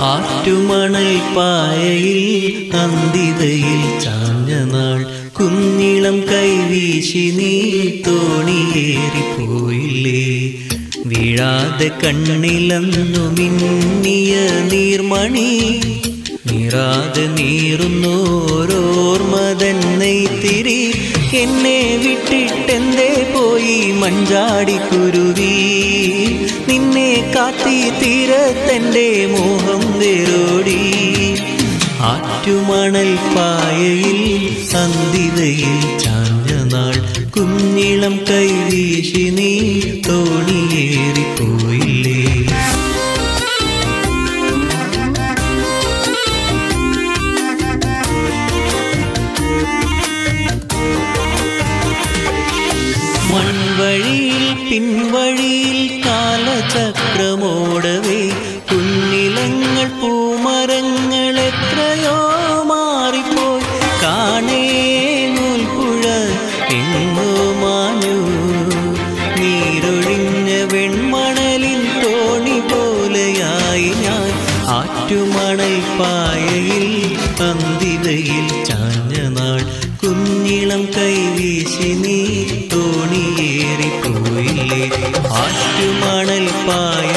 ആറ്റുമണൽ പായയിൽ അന്തിതയിൽ ചാഞ്ഞ നാൾ കുഞ്ഞിളം കൈവീശി നീ തോണിയേറിപ്പോയില്ലേ വീഴാതെ കണ്ണിലന്നു മിന്നിയ നീർമണി നീറാതെ നീറുന്നോരോർമതൻ നെയ്ത്തിരി എന്നെ വിട്ടിട്ടെന്തേ പോയി മഞ്ചാടിക്കുരുവി നിന്നെ കാത്തി തീരത്തെൻ്റെ മോഹം വേരോടി ആറ്റുമണൽ പായയിൽ സന്ധിതയിൽ ചാഞ്ഞ നാൾ കുഞ്ഞിളം കൈവീശി നീ തോണിയേറിപ്പോയില്ലേ മൺവഴിയിൽ പിൻവഴിയിൽ കാലചക്രമോടവേ കുഞ്ഞിലങ്ങൾ പൂമരങ്ങൾ എത്രയോ മാറിപ്പോയി കാണേ നൂൽപ്പുഴ എങ്ങോ മാഞ്ഞു നീരൊഴിഞ്ഞ വെൺമണലിൻ തോണി പോലെയായി ഞാൻ ആറ്റുമണൽ പായയിൽ അന്തിവയിൽ ചാഞ്ഞ നാൾ കുഞ്ഞിളം കൈവീശി നീ തോണിയേറിപ്പോയില്ലേ ആറ്റുമണൽ പായ